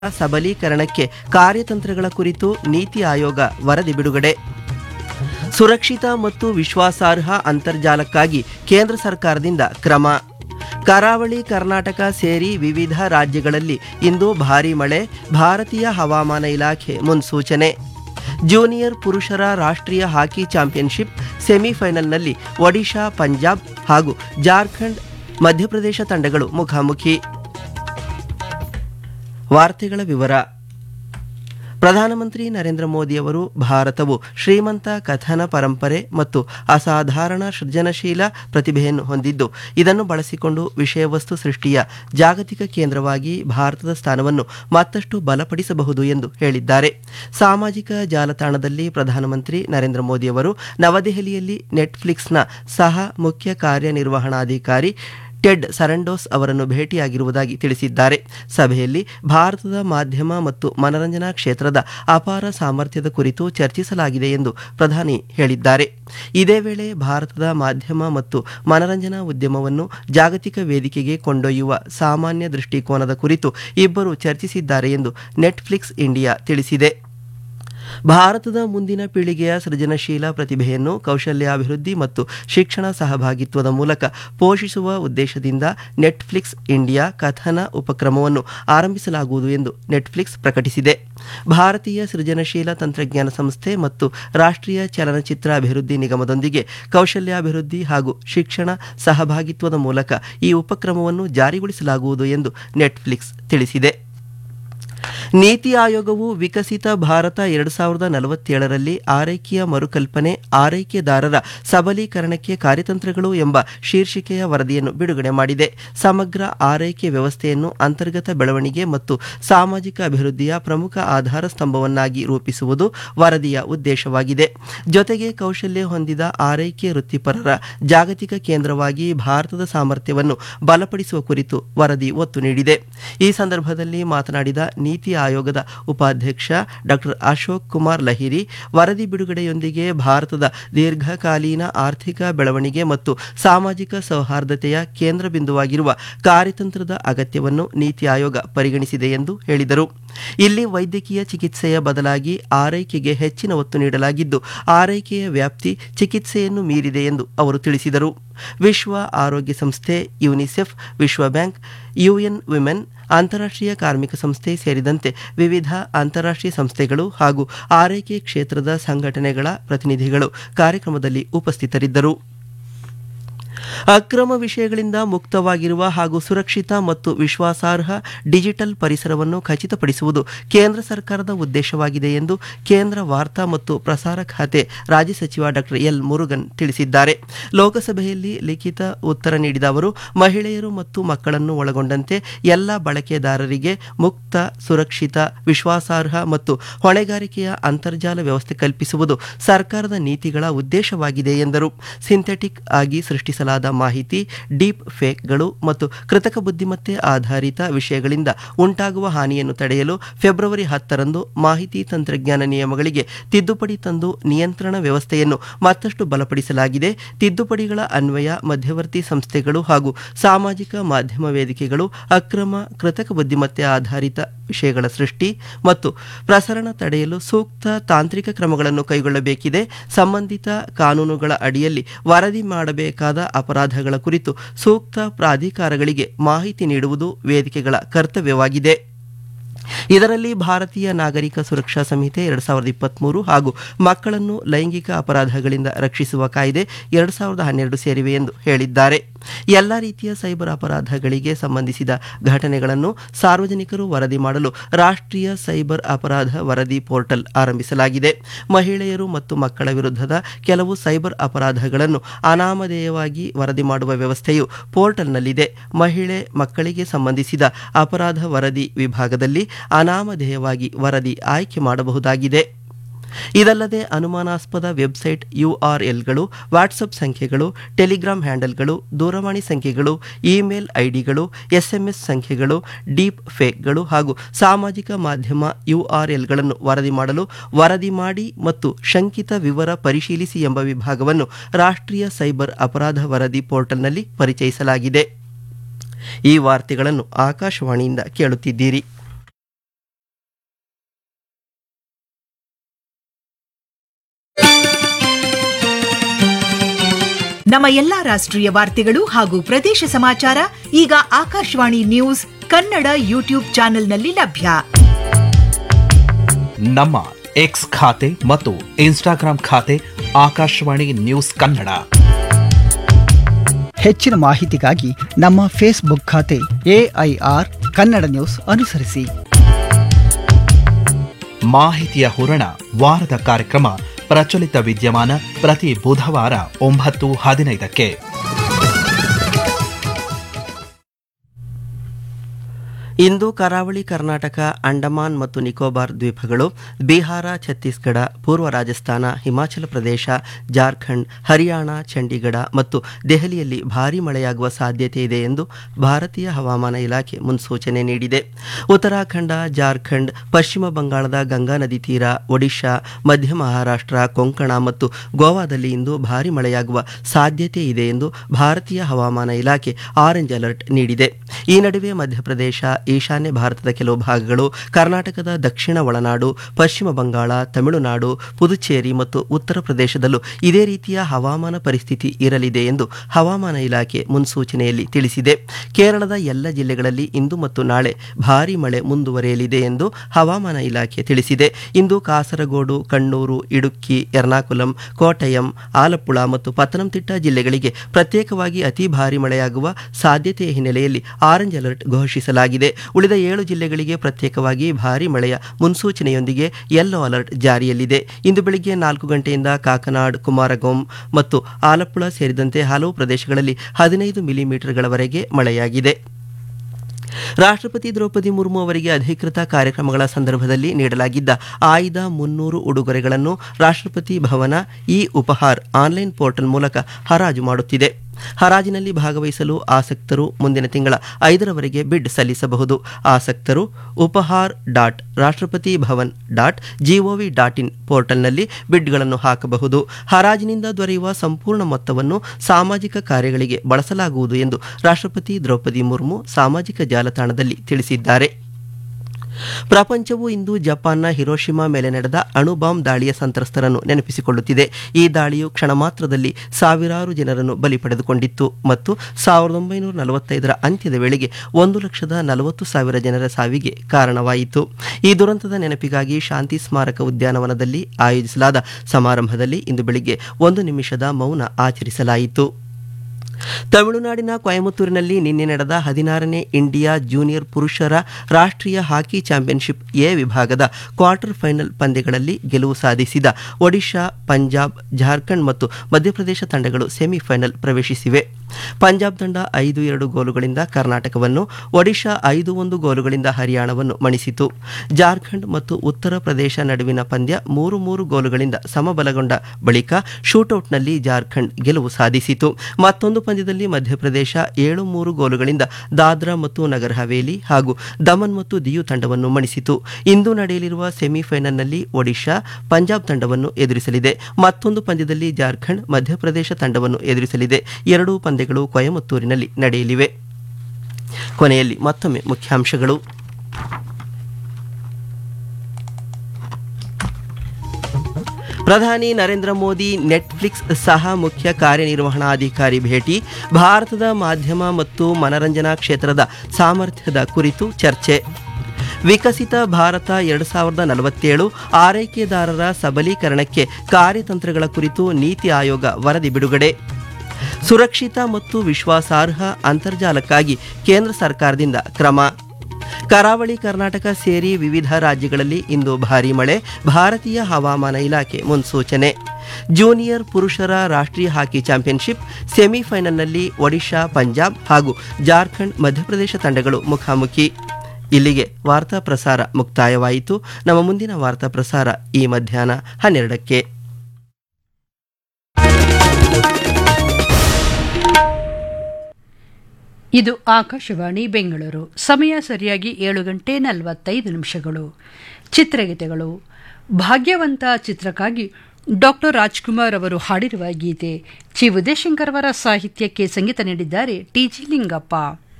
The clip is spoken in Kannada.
ಸಬಲೀಕರಣಕ್ಕೆ ಕಾರ್ಯತಂತ್ರಗಳ ಕುರಿತು ನೀತಿ ಆಯೋಗ ವರದಿ ಬಿಡುಗಡೆ ಸುರಕ್ಷಿತ ಮತ್ತು ವಿಶ್ವಾಸಾರ್ಹ ಅಂತರ್ಜಾಲಕ್ಕಾಗಿ ಕೇಂದ್ರ ಸರ್ಕಾರದಿಂದ ಕ್ರಮ ಕರಾವಳಿ ಕರ್ನಾಟಕ ಸೇರಿ ವಿವಿಧ ರಾಜ್ಯಗಳಲ್ಲಿ ಇಂದು ಭಾರೀ ಮಳೆ ಭಾರತೀಯ ಹವಾಮಾನ ಇಲಾಖೆ ಮುನ್ಸೂಚನೆ ಜೂನಿಯರ್ ಪುರುಷರ ರಾಷ್ಟ್ರೀಯ ಹಾಕಿ ಚಾಂಪಿಯನ್ಶಿಪ್ ಸೆಮಿಫೈನಲ್ನಲ್ಲಿ ಒಡಿಶಾ ಪಂಜಾಬ್ ಹಾಗೂ ಜಾರ್ಖಂಡ್ ಮಧ್ಯಪ್ರದೇಶ ತಂಡಗಳು ಮುಖಾಮುಖಿ ವಾರ್ತೆಗಳ ವಿವರ ಪ್ರಧಾನಮಂತ್ರಿ ನರೇಂದ್ರ ಮೋದಿಯವರು ಭಾರತವು ಶ್ರೀಮಂತ ಕಥನ ಪರಂಪರೆ ಮತ್ತು ಅಸಾಧಾರಣ ಸೃಜನಶೀಲ ಪ್ರತಿಭೆಯನ್ನು ಹೊಂದಿದ್ದು ಇದನ್ನು ಬಳಸಿಕೊಂಡು ವಿಷಯವಸ್ತು ಸೃಷ್ಟಿಯ ಜಾಗತಿಕ ಕೇಂದ್ರವಾಗಿ ಭಾರತದ ಸ್ಥಾನವನ್ನು ಮತ್ತಷ್ಟು ಬಲಪಡಿಸಬಹುದು ಎಂದು ಹೇಳಿದ್ದಾರೆ ಸಾಮಾಜಿಕ ಜಾಲತಾಣದಲ್ಲಿ ಪ್ರಧಾನಮಂತ್ರಿ ನರೇಂದ್ರ ಮೋದಿಯವರು ನವದೆಹಲಿಯಲ್ಲಿ ನೆಟ್ಫ್ಲಿಕ್ಸ್ನ ಸಹ ಮುಖ್ಯ ಕಾರ್ಯನಿರ್ವಹಣಾಧಿಕಾರಿ ಟೆಡ್ ಸರಂಡೋಸ್ ಅವರನ್ನು ಭೇಟಿಯಾಗಿರುವುದಾಗಿ ತಿಳಿಸಿದ್ದಾರೆ ಸಭೆಯಲ್ಲಿ ಭಾರತದ ಮಾಧ್ಯಮ ಮತ್ತು ಮನರಂಜನಾ ಕ್ಷೇತ್ರದ ಅಪಾರ ಸಾಮರ್ಥ್ಯದ ಕುರಿತು ಚರ್ಚಿಸಲಾಗಿದೆ ಎಂದು ಪ್ರಧಾನಿ ಹೇಳಿದ್ದಾರೆ ಇದೇ ವೇಳೆ ಭಾರತದ ಮಾಧ್ಯಮ ಮತ್ತು ಮನರಂಜನಾ ಉದ್ಯಮವನ್ನು ಜಾಗತಿಕ ವೇದಿಕೆಗೆ ಕೊಂಡೊಯ್ಯುವ ಸಾಮಾನ್ಯ ದೃಷ್ಟಿಕೋನದ ಕುರಿತು ಇಬ್ಬರು ಚರ್ಚಿಸಿದ್ದಾರೆ ಎಂದು ನೆಟ್ಫ್ಲಿಕ್ಸ್ ಇಂಡಿಯಾ ತಿಳಿಸಿದೆ ಭಾರತದ ಮುಂದಿನ ಪೀಳಿಗೆಯ ಸೃಜನಶೀಲ ಪ್ರತಿಭೆಯನ್ನು ಕೌಶಲ್ಯಾಭಿವೃದ್ಧಿ ಮತ್ತು ಶಿಕ್ಷಣ ಸಹಭಾಗಿತ್ವದ ಮೂಲಕ ಪೋಷಿಸುವ ಉದ್ದೇಶದಿಂದ ನೆಟ್ಫ್ಲಿಕ್ಸ್ ಇಂಡಿಯಾ ಕಥನ ಉಪಕ್ರಮವನ್ನು ಆರಂಭಿಸಲಾಗುವುದು ಎಂದು ನೆಟ್ಫ್ಲಿಕ್ಸ್ ಪ್ರಕಟಿಸಿದೆ ಭಾರತೀಯ ಸೃಜನಶೀಲ ತಂತ್ರಜ್ಞಾನ ಸಂಸ್ಥೆ ಮತ್ತು ರಾಷ್ಟ್ರೀಯ ಚಲನಚಿತ್ರ ಅಭಿವೃದ್ಧಿ ನಿಗಮದೊಂದಿಗೆ ಕೌಶಲ್ಯಾಭಿವೃದ್ಧಿ ಹಾಗೂ ಶಿಕ್ಷಣ ಸಹಭಾಗಿತ್ವದ ಮೂಲಕ ಈ ಉಪಕ್ರಮವನ್ನು ಜಾರಿಗೊಳಿಸಲಾಗುವುದು ಎಂದು ನೆಟ್ಫ್ಲಿಕ್ಸ್ ತಿಳಿಸಿದೆ ನೀತಿ ಆಯೋಗವು ವಿಕಸಿತ ಭಾರತ ಎರಡು ಸಾವಿರದ ನಲವತ್ತೇಳರಲ್ಲಿ ಆರೈಕೆಯ ಮರುಕಲ್ಪನೆ ಆರೈಕೆದಾರರ ಸಬಲೀಕರಣಕ್ಕೆ ಕಾರ್ಯತಂತ್ರಗಳು ಎಂಬ ಶೀರ್ಷಿಕೆಯ ವರದಿಯನ್ನು ಬಿಡುಗಡೆ ಮಾಡಿದೆ ಸಮಗ್ರ ಆರೈಕೆ ವ್ಯವಸ್ಥೆಯನ್ನು ಅಂತರ್ಗತ ಬೆಳವಣಿಗೆ ಮತ್ತು ಸಾಮಾಜಿಕ ಅಭಿವೃದ್ಧಿಯ ಪ್ರಮುಖ ಆಧಾರ ಸ್ತಂಭವನ್ನಾಗಿ ರೂಪಿಸುವುದು ವರದಿಯ ಉದ್ದೇಶವಾಗಿದೆ ಜೊತೆಗೆ ಕೌಶಲ್ಯ ಹೊಂದಿದ ಆರೈಕೆ ವೃತ್ತಿಪರರ ಜಾಗತಿಕ ಕೇಂದ್ರವಾಗಿ ಭಾರತದ ಸಾಮರ್ಥ್ಯವನ್ನು ಬಲಪಡಿಸುವ ಕುರಿತು ವರದಿ ಒತ್ತು ನೀಡಿದೆ ಈ ಸಂದರ್ಭದಲ್ಲಿ ಮಾತನಾಡಿದ ನೀತಿ ಆಯೋಗದ ಉಪಾಧ್ಯಕ್ಷ ಡಾಕ್ಟರ್ ಅಶೋಕ್ ಕುಮಾರ್ ಲಹಿರಿ ವರದಿ ಬಿಡುಗಡೆಯೊಂದಿಗೆ ಭಾರತದ ದೀರ್ಘಕಾಲೀನ ಆರ್ಥಿಕ ಬೆಳವಣಿಗೆ ಮತ್ತು ಸಾಮಾಜಿಕ ಸೌಹಾರ್ದತೆಯ ಕೇಂದ್ರ ಬಿಂದುವಾಗಿರುವ ಕಾರ್ಯತಂತ್ರದ ಅಗತ್ಯವನ್ನು ನೀತಿ ಆಯೋಗ ಪರಿಗಣಿಸಿದೆ ಎಂದು ಹೇಳಿದರು ಇಲ್ಲಿ ವೈದ್ಯಕೀಯ ಚಿಕಿತ್ಸೆಯ ಬದಲಾಗಿ ಆರೈಕೆಗೆ ಹೆಚ್ಚಿನ ಒತ್ತು ನೀಡಲಾಗಿದ್ದು ಆರೈಕೆಯ ವ್ಯಾಪ್ತಿ ಚಿಕಿತ್ಸೆಯನ್ನು ಮೀರಿದೆ ಎಂದು ಅವರು ತಿಳಿಸಿದರು ವಿಶ್ವ ಆರೋಗ್ಯ ಸಂಸ್ಥೆ ಯುನಿಸೆಫ್ ವಿಶ್ವ ಬ್ಯಾಂಕ್ ಯುಎನ್ ವಿಮೆನ್ ಅಂತಾರಾಷ್ಟ್ರೀಯ ಕಾರ್ಮಿಕ ಸಂಸ್ಥೆ ಸೇರಿದಂತೆ ವಿವಿಧ ಅಂತಾರಾಷ್ಟ್ರೀಯ ಸಂಸ್ಥೆಗಳು ಹಾಗೂ ಆರೈಕೆ ಕ್ಷೇತ್ರದ ಸಂಘಟನೆಗಳ ಪ್ರತಿನಿಧಿಗಳು ಕಾರ್ಯಕ್ರಮದಲ್ಲಿ ಉಪಸ್ಥಿತರಿದ್ದರು ಅಕ್ರಮ ವಿಷಯಗಳಿಂದ ಮುಕ್ತವಾಗಿರುವ ಹಾಗೂ ಸುರಕ್ಷಿತ ಮತ್ತು ವಿಶ್ವಾಸಾರ್ಹ ಡಿಜಿಟಲ್ ಪರಿಸರವನ್ನು ಖಚಿತಪಡಿಸುವುದು ಕೇಂದ್ರ ಸರ್ಕಾರದ ಉದ್ದೇಶವಾಗಿದೆ ಎಂದು ಕೇಂದ್ರ ವಾರ್ತಾ ಮತ್ತು ಪ್ರಸಾರ ಖಾತೆ ರಾಜ್ಯ ಸಚಿವ ಡಾಕ್ಟರ್ ಎಲ್ ಮುರುಗನ್ ತಿಳಿಸಿದ್ದಾರೆ ಲೋಕಸಭೆಯಲ್ಲಿ ಲಿಖಿತ ಉತ್ತರ ನೀಡಿದ ಅವರು ಮಹಿಳೆಯರು ಮತ್ತು ಮಕ್ಕಳನ್ನು ಒಳಗೊಂಡಂತೆ ಎಲ್ಲ ಬಳಕೆದಾರರಿಗೆ ಮುಕ್ತ ಸುರಕ್ಷಿತ ವಿಶ್ವಾಸಾರ್ಹ ಮತ್ತು ಹೊಣೆಗಾರಿಕೆಯ ಅಂತರ್ಜಾಲ ವ್ಯವಸ್ಥೆ ಕಲ್ಪಿಸುವುದು ಸರ್ಕಾರದ ನೀತಿಗಳ ಉದ್ದೇಶವಾಗಿದೆ ಎಂದರು ಸಿಂಥೆಟಿಕ್ ಆಗಿ ಸೃಷ್ಟಿಸಲಾದ ಮಾಹಿತಿ ಡೀಪ್ ಫೇಕ್ಗಳು ಮತ್ತು ಕೃತಕ ಬುದ್ಧಿಮತ್ತೆ ಆಧಾರಿತ ವಿಷಯಗಳಿಂದ ಉಂಟಾಗುವ ಹಾನಿಯನ್ನು ತಡೆಯಲು ಫೆಬ್ರವರಿ ಹತ್ತರಂದು ಮಾಹಿತಿ ತಂತ್ರಜ್ಞಾನ ನಿಯಮಗಳಿಗೆ ತಿದ್ದುಪಡಿ ತಂದು ನಿಯಂತ್ರಣ ವ್ಯವಸ್ಥೆಯನ್ನು ಮತ್ತಷ್ಟು ಬಲಪಡಿಸಲಾಗಿದೆ ತಿದ್ದುಪಡಿಗಳ ಅನ್ವಯ ಮಧ್ಯವರ್ತಿ ಸಂಸ್ಥೆಗಳು ಹಾಗೂ ಸಾಮಾಜಿಕ ಮಾಧ್ಯಮ ವೇದಿಕೆಗಳು ಅಕ್ರಮ ಕೃತಕ ಬುದ್ಧಿಮತ್ತೆ ಆಧಾರಿತ ವಿಷಯಗಳ ಸೃಷ್ಟಿ ಮತ್ತು ಪ್ರಸರಣ ತಡೆಯಲು ಸೂಕ್ತ ತಾಂತ್ರಿಕ ಕ್ರಮಗಳನ್ನು ಕೈಗೊಳ್ಳಬೇಕಿದೆ ಸಂಬಂಧಿತ ಕಾನೂನುಗಳ ಅಡಿಯಲ್ಲಿ ವರದಿ ಮಾಡಬೇಕಾದ ಅಪರಾಧಗಳ ಕುರಿತು ಸೂಕ್ತ ಪ್ರಾಧಿಕಾರಗಳಿಗೆ ಮಾಹಿತಿ ನೀಡುವುದು ವೇದಿಕೆಗಳ ಕರ್ತವ್ಯವಾಗಿದೆ ಇದರಲ್ಲಿ ಭಾರತೀಯ ನಾಗರಿಕ ಸುರಕ್ಷಾ ಸಂಹಿತೆ ಎರಡು ಸಾವಿರದ ಇಪ್ಪತ್ತ್ಮೂರು ಹಾಗೂ ಮಕ್ಕಳನ್ನು ಲೈಂಗಿಕ ಅಪರಾಧಗಳಿಂದ ರಕ್ಷಿಸುವ ಕಾಯ್ದೆ ಎರಡು ಸಾವಿರದ ಹನ್ನೆರಡು ಸೇರಿವೆ ಎಂದು ಹೇಳಿದ್ದಾರೆ ಎಲ್ಲ ರೀತಿಯ ಸೈಬರ್ ಅಪರಾಧಗಳಿಗೆ ಸಂಬಂಧಿಸಿದ ಘಟನೆಗಳನ್ನು ಸಾರ್ವಜನಿಕರು ವರದಿ ಮಾಡಲು ರಾಷ್ಟ್ರೀಯ ಸೈಬರ್ ಅಪರಾಧ ವರದಿ ಪೋರ್ಟಲ್ ಆರಂಭಿಸಲಾಗಿದೆ ಮಹಿಳೆಯರು ಮತ್ತು ಮಕ್ಕಳ ವಿರುದ್ಧದ ಕೆಲವು ಸೈಬರ್ ಅಪರಾಧಗಳನ್ನು ಅನಾಮಧೇಯವಾಗಿ ವರದಿ ಮಾಡುವ ವ್ಯವಸ್ಥೆಯು ಪೋರ್ಟಲ್ನಲ್ಲಿದೆ ಮಹಿಳೆ ಮಕ್ಕಳಿಗೆ ಸಂಬಂಧಿಸಿದ ಅಪರಾಧ ವರದಿ ವಿಭಾಗದಲ್ಲಿ ಅನಾಮಧೇಯವಾಗಿ ವರದಿ ಆಯ್ಕೆ ಮಾಡಬಹುದಾಗಿದೆ ಇದಲ್ಲದೆ ಅನುಮಾನಾಸ್ಪದ ವೆಬ್ಸೈಟ್ ಯುಆರ್ಎಲ್ಗಳು ವಾಟ್ಸಪ್ ಸಂಖ್ಯೆಗಳು ಟೆಲಿಗ್ರಾಮ್ ಹ್ಯಾಂಡಲ್ಗಳು ದೂರವಾಣಿ ಸಂಖ್ಯೆಗಳು ಇಮೇಲ್ ಐಡಿಗಳು ಎಸ್ಎಂಎಸ್ ಸಂಖ್ಯೆಗಳು ಡೀಪ್ ಫೇಕ್ಗಳು ಹಾಗೂ ಸಾಮಾಜಿಕ ಮಾಧ್ಯಮ ಯುಆರ್ಎಲ್ಗಳನ್ನು ವರದಿ ಮಾಡಲು ವರದಿ ಮಾಡಿ ಮತ್ತು ಶಂಕಿತ ವಿವರ ಪರಿಶೀಲಿಸಿ ಎಂಬ ವಿಭಾಗವನ್ನು ರಾಷ್ಟ್ರೀಯ ಸೈಬರ್ ಅಪರಾಧ ವರದಿ ಪೋರ್ಟಲ್ನಲ್ಲಿ ಪರಿಚಯಿಸಲಾಗಿದೆ ಈ ವಾರ್ತೆಗಳನ್ನು ಆಕಾಶವಾಣಿಯಿಂದ ಕೇಳುತ್ತಿದ್ದೀರಿ ನಮ್ಮ ಎಲ್ಲಾ ರಾಷ್ಟ್ರೀಯ ವಾರ್ತೆಗಳು ಹಾಗೂ ಪ್ರದೇಶ ಸಮಾಚಾರ ಈಗ ಆಕಾಶವಾಣಿ ನ್ಯೂಸ್ ಕನ್ನಡ ಯೂಟ್ಯೂಬ್ ಚಾನೆಲ್ನಲ್ಲಿ ಲಭ್ಯ ನಮ್ಮ ಎಕ್ಸ್ ಖಾತೆ ಮತ್ತು ಇನ್ಸ್ಟಾಗ್ರಾಂ ಖಾತೆ ಆಕಾಶವಾಣಿ ನ್ಯೂಸ್ ಕನ್ನಡ ಹೆಚ್ಚಿನ ಮಾಹಿತಿಗಾಗಿ ನಮ್ಮ ಫೇಸ್ಬುಕ್ ಖಾತೆ ಎಐಆರ್ ಕನ್ನಡ ನ್ಯೂಸ್ ಅನುಸರಿಸಿ ಮಾಹಿತಿಯ ಹೂರಣ ವಾರದ ಕಾರ್ಯಕ್ರಮ ಪ್ರಚಲಿತ ವಿದ್ಯಮಾನ ಪ್ರತಿ ಬುಧವಾರ ಒಂಬತ್ತು ಹದಿನೈದಕ್ಕೆ ಇಂದು ಕರಾವಳಿ ಕರ್ನಾಟಕ ಅಂಡಮಾನ್ ಮತ್ತು ನಿಕೋಬಾರ್ ದ್ವೀಪಗಳು ಬಿಹಾರ ಛತ್ತೀಸ್ಗಢ ಪೂರ್ವ ರಾಜಸ್ಥಾನ ಹಿಮಾಚಲ ಪ್ರದೇಶ ಜಾರ್ಖಂಡ್ ಹರಿಯಾಣ ಚಂಡೀಗಢ ಮತ್ತು ದೆಹಲಿಯಲ್ಲಿ ಭಾರೀ ಮಳೆಯಾಗುವ ಸಾಧ್ಯತೆ ಇದೆ ಎಂದು ಭಾರತೀಯ ಹವಾಮಾನ ಇಲಾಖೆ ಮುನ್ಸೂಚನೆ ನೀಡಿದೆ ಉತ್ತರಾಖಂಡ ಜಾರ್ಖಂಡ್ ಪಶ್ಚಿಮ ಬಂಗಾಳದ ಗಂಗಾ ನದಿ ತೀರ ಒಡಿಶಾ ಮಧ್ಯ ಮಹಾರಾಷ್ಟ್ರ ಕೊಂಕಣ ಮತ್ತು ಗೋವಾದಲ್ಲಿ ಇಂದು ಭಾರೀ ಮಳೆಯಾಗುವ ಸಾಧ್ಯತೆ ಇದೆ ಎಂದು ಭಾರತೀಯ ಹವಾಮಾನ ಇಲಾಖೆ ಆರೆಂಜ್ ಅಲರ್ಟ್ ನೀಡಿದೆ ಈ ನಡುವೆ ಮಧ್ಯಪ್ರದೇಶ ಈಶಾನ್ಯ ಭಾರತದ ಕೆಲವು ಭಾಗಗಳು ಕರ್ನಾಟಕದ ದಕ್ಷಿಣ ಒಳನಾಡು ಪಶ್ಚಿಮ ಬಂಗಾಳ ತಮಿಳುನಾಡು ಪುದುಚೇರಿ ಮತ್ತು ಉತ್ತರ ಪ್ರದೇಶದಲ್ಲೂ ಇದೇ ರೀತಿಯ ಹವಾಮಾನ ಪರಿಸ್ಥಿತಿ ಇರಲಿದೆ ಎಂದು ಹವಾಮಾನ ಇಲಾಖೆ ಮುನ್ಸೂಚನೆಯಲ್ಲಿ ತಿಳಿಸಿದೆ ಕೇರಳದ ಎಲ್ಲ ಜಿಲ್ಲೆಗಳಲ್ಲಿ ಇಂದು ಮತ್ತು ನಾಳೆ ಭಾರೀ ಮಳೆ ಮುಂದುವರಿಯಲಿದೆ ಎಂದು ಹವಾಮಾನ ಇಲಾಖೆ ತಿಳಿಸಿದೆ ಇಂದು ಕಾಸರಗೋಡು ಕಣ್ಣೂರು ಇಡುಕ್ಕಿ ಎರ್ನಾಕುಲಂ ಕೋಟಯಂ ಆಲಪ್ಪುಳ ಮತ್ತು ಪತ್ತನಂತಿಟ್ಟ ಜಿಲ್ಲೆಗಳಿಗೆ ಪ್ರತ್ಯೇಕವಾಗಿ ಅತಿ ಭಾರಿ ಮಳೆಯಾಗುವ ಸಾಧ್ಯತೆಯ ಹಿನ್ನೆಲೆಯಲ್ಲಿ ಆರೆಂಜ್ ಅಲರ್ಟ್ ಘೋಷಿಸಲಾಗಿದೆ ಉಳಿದ ಏಳು ಜಿಲ್ಲೆಗಳಿಗೆ ಪ್ರತ್ಯೇಕವಾಗಿ ಭಾರೀ ಮಳೆಯ ಮುನ್ಸೂಚನೆಯೊಂದಿಗೆ ಯೆಲ್ಲೋ ಅಲರ್ಟ್ ಜಾರಿಯಲ್ಲಿದೆ ಇಂದು ಬೆಳಿಗ್ಗೆ ನಾಲ್ಕು ಗಂಟೆಯಿಂದ ಕಾಕನಾಡ್ ಕುಮಾರಗೊಂ ಮತ್ತು ಆಲಪ್ಪುಳ ಸೇರಿದಂತೆ ಹಲವು ಪ್ರದೇಶಗಳಲ್ಲಿ ಹದಿನೈದು ಮಿಲಿಮೀಟರ್ಗಳವರೆಗೆ ಮಳೆಯಾಗಿದೆ ರಾಷ್ಟ್ರಪತಿ ದ್ರೌಪದಿ ಮುರ್ಮು ಅವರಿಗೆ ಅಧಿಕೃತ ಕಾರ್ಯಕ್ರಮಗಳ ಸಂದರ್ಭದಲ್ಲಿ ನೀಡಲಾಗಿದ್ದ ಆಯ್ದ ಮುನ್ನೂರು ಉಡುಗೊರೆಗಳನ್ನು ರಾಷ್ಟ್ರಪತಿ ಭವನ ಇ ಉಪಹಾರ್ ಆನ್ಲೈನ್ ಪೋರ್ಟಲ್ ಮೂಲಕ ಹರಾಜು ಮಾಡುತ್ತಿದೆ ಹರಾಜಿನಲ್ಲಿ ಭಾಗವಹಿಸಲು ಆಸಕ್ತರು ಮುಂದಿನ ತಿಂಗಳ ಐದರವರೆಗೆ ಬಿಡ್ ಸಲ್ಲಿಸಬಹುದು ಆಸಕ್ತರು Upahar dot Rashtrapati Bhavan dot G O V dot in ಪೋರ್ಟಲ್ನಲ್ಲಿ ಬಿಡ್ಗಳನ್ನು ಹಾಕಬಹುದು ಹರಾಜಿನಿಂದ ದೊರೆಯುವ ಸಂಪೂರ್ಣ ಮೊತ್ತವನ್ನು ಸಾಮಾಜಿಕ ಕಾರ್ಯಗಳಿಗೆ ಬಳಸಲಾಗುವುದು ಎಂದು ರಾಷ್ಟ್ರಪತಿ ದ್ರೌಪದಿ ಮುರ್ಮು ಸಾಮಾಜಿಕ ಜಾಲತಾಣದಲ್ಲಿ ತಿಳಿಸಿದ್ದಾರೆ ಪ್ರಪಂಚವು ಇಂದು ಜಪಾನ್ನ ಹಿರೋಶಿಮಾ ಮೇಲೆ ನಡೆದ ಅಣು ಬಾಂಬ್ ದಾಳಿಯ ಸಂತ್ರಸ್ತರನ್ನು ನೆನಪಿಸಿಕೊಳ್ಳುತ್ತಿದೆ ಈ ದಾಳಿಯು ಕ್ಷಣ ಮಾತ್ರದಲ್ಲಿ ಸಾವಿರಾರು ಜನರನ್ನು ಬಲಿ ಪಡೆದುಕೊಂಡಿತ್ತು ಮತ್ತು ಸಾವಿರದ ಒಂಬೈನೂರ ನಲವತ್ತೈದರ ಅಂತ್ಯದ ವೇಳೆಗೆ ಒಂದು ಲಕ್ಷದ ನಲವತ್ತು ಸಾವಿರ ಜನರ ಸಾವಿಗೆ ಕಾರಣವಾಯಿತು ಈ ದುರಂತದ ನೆನಪಿಗಾಗಿ ಶಾಂತಿ ಸ್ಮಾರಕ ಉದ್ಯಾನವನದಲ್ಲಿ ಆಯೋಜಿಸಲಾದ ಸಮಾರಂಭದಲ್ಲಿ ಇಂದು ಬೆಳಿಗ್ಗೆ ಒಂದು ನಿಮಿಷದ ಮೌನ ಆಚರಿಸಲಾಯಿತು ತಮಿಳುನಾಡಿನ ಕೊಯಮತ್ತೂರಿನಲ್ಲಿ ನಿನ್ನೆ ನಡೆದ ಹದಿನಾರನೇ ಇಂಡಿಯಾ ಜೂನಿಯರ್ ಪುರುಷರ ರಾಷ್ಟ್ರೀಯ ಹಾಕಿ ಚಾಂಪಿಯನ್ಶಿಪ್ ಎ ವಿಭಾಗದ ಕ್ವಾರ್ಟರ್ ಫೈನಲ್ ಪಂದ್ಯಗಳಲ್ಲಿ ಗೆಲುವು ಸಾಧಿಸಿದ ಒಡಿಶಾ ಪಂಜಾಬ್ ಜಾರ್ಖಂಡ್ ಮತ್ತು ಮಧ್ಯಪ್ರದೇಶ ತಂಡಗಳು ಸೆಮಿಫೈನಲ್ ಪ್ರವೇಶಿಸಿವೆ ಪಂಜಾಬ್ ತಂಡ ಐದು ಎರಡು ಗೋಲುಗಳಿಂದ ಕರ್ನಾಟಕವನ್ನು ಒಡಿಶಾ ಐದು ಒಂದು ಗೋಲುಗಳಿಂದ ಹರಿಯಾಣವನ್ನು ಮಣಿಸಿತು ಜಾರ್ಖಂಡ್ ಮತ್ತು ಉತ್ತರ ಪ್ರದೇಶ ನಡುವಿನ ಪಂದ್ಯ ಮೂರು ಮೂರು ಗೋಲುಗಳಿಂದ ಸಮಬಲಗೊಂಡ ಬಳಿಕ ಶೂಟೌಟ್ನಲ್ಲಿ ಜಾರ್ಖಂಡ್ ಗೆಲುವು ಸಾಧಿಸಿತು ಮತ್ತೊಂದು ಪಂದ್ಯದಲ್ಲಿ ಮಧ್ಯಪ್ರದೇಶ ಏಳು ಮೂರು ಗೋಲುಗಳಿಂದ ದಾದ್ರಾ ಮತ್ತು ನಗರ್ ಹವೇಲಿ ಹಾಗೂ ದಮನ್ ಮತ್ತು ದಿಯು ತಂಡವನ್ನು ಮಣಿಸಿತು ಇಂದು ನಡೆಯಲಿರುವ ಸೆಮಿಫೈನಲ್ನಲ್ಲಿ ಒಡಿಶಾ ಪಂಜಾಬ್ ತಂಡವನ್ನು ಎದುರಿಸಲಿದೆ ಮತ್ತೊಂದು ಪಂದ್ಯದಲ್ಲಿ ಜಾರ್ಖಂಡ್ ಮಧ್ಯಪ್ರದೇಶ ತಂಡವನ್ನು ಎದುರಿಸಲಿದೆ ಎರಡೂ ಪಂದ್ಯಗಳು ಕೊಯಮತ್ತೂರಿನಲ್ಲಿ ನಡೆಯಲಿವೆ ಕೊನೆಯಲ್ಲಿ ಮತ್ತೊಮ್ಮೆ ಮುಖ್ಯಾಂಶಗಳು ಪ್ರಧಾನಿ ನರೇಂದ್ರ ಮೋದಿ ನೆಟ್ಫ್ಲಿಕ್ಸ್ ಸಹ ಮುಖ್ಯ ಕಾರ್ಯನಿರ್ವಹಣಾಧಿಕಾರಿ ಭೇಟಿ ಭಾರತದ ಮಾಧ್ಯಮ ಮತ್ತು ಮನರಂಜನಾ ಕ್ಷೇತ್ರದ ಸಾಮರ್ಥ್ಯದ ಕುರಿತು ಚರ್ಚೆ ವಿಕಸಿತ ಭಾರತ ಎರಡು ಸಾವಿರದ ನಲವತ್ತೇಳು ಆರೈಕೆದಾರರ ಸಬಲೀಕರಣಕ್ಕೆ ಕಾರ್ಯತಂತ್ರಗಳ ಕುರಿತು ನೀತಿ ಆಯೋಗ ವರದಿ ಬಿಡುಗಡೆ ಸುರಕ್ಷಿತ ಮತ್ತು ವಿಶ್ವಾಸಾರ್ಹ ಅಂತರ್ಜಾಲಕ್ಕಾಗಿ ಕೇಂದ್ರ ಸರ್ಕಾರದಿಂದ ಕ್ರಮ ಕರಾವಳಿ ಕರ್ನಾಟಕ ಸೇರಿ ವಿವಿಧ ರಾಜ್ಯಗಳಲ್ಲಿ ಇಂದು ಭಾರೀ ಮಳೆ ಭಾರತೀಯ ಹವಾಮಾನ ಇಲಾಖೆ ಮುನ್ಸೂಚನೆ ಜೂನಿಯರ್ ಪುರುಷರ ರಾಷ್ಟ್ರೀಯ ಹಾಕಿ ಚಾಂಪಿಯನ್ಶಿಪ್ ಸೆಮಿಫೈನಲ್ನಲ್ಲಿ ಒಡಿಶಾ ಪಂಜಾಬ್ ಹಾಗೂ ಜಾರ್ಖಂಡ್ ಮಧ್ಯಪ್ರದೇಶ ತಂಡಗಳು ಮುಖಾಮುಖಿ ಇಲ್ಲಿಗೆ ವಾರ್ತಾ ಪ್ರಸಾರ ಮುಕ್ತಾಯವಾಯಿತು ನಮ್ಮ ಮುಂದಿನ ವಾರ್ತಾ ಪ್ರಸಾರ ಈ ಮಧ್ಯಾಹ್ನ ಹನ್ನೆರಡಕ್ಕೆ ಇದು ಆಕಾಶವಾಣಿ ಬೆಂಗಳೂರು ಸಮಯ ಸರಿಯಾಗಿ ಏಳು ಗಂಟೆ ನಲವತ್ತೈದು ನಿಮಿಷಗಳು ಚಿತ್ರಗೀತೆಗಳು ಭಾಗ್ಯವಂತ ಚಿತ್ರಕ್ಕಾಗಿ ಡಾಕ್ಟರ್ ರಾಜ್ಕುಮಾರ್ ಅವರು ಹಾಡಿರುವ ಗೀತೆ ಚಿ ಉದಯಶಂಕರ್ ಅವರ ಸಾಹಿತ್ಯಕ್ಕೆ ಸಂಗೀತ ನೀಡಿದ್ದಾರೆ ಟಿ ಜಿ ಲಿಂಗಪ್ಪ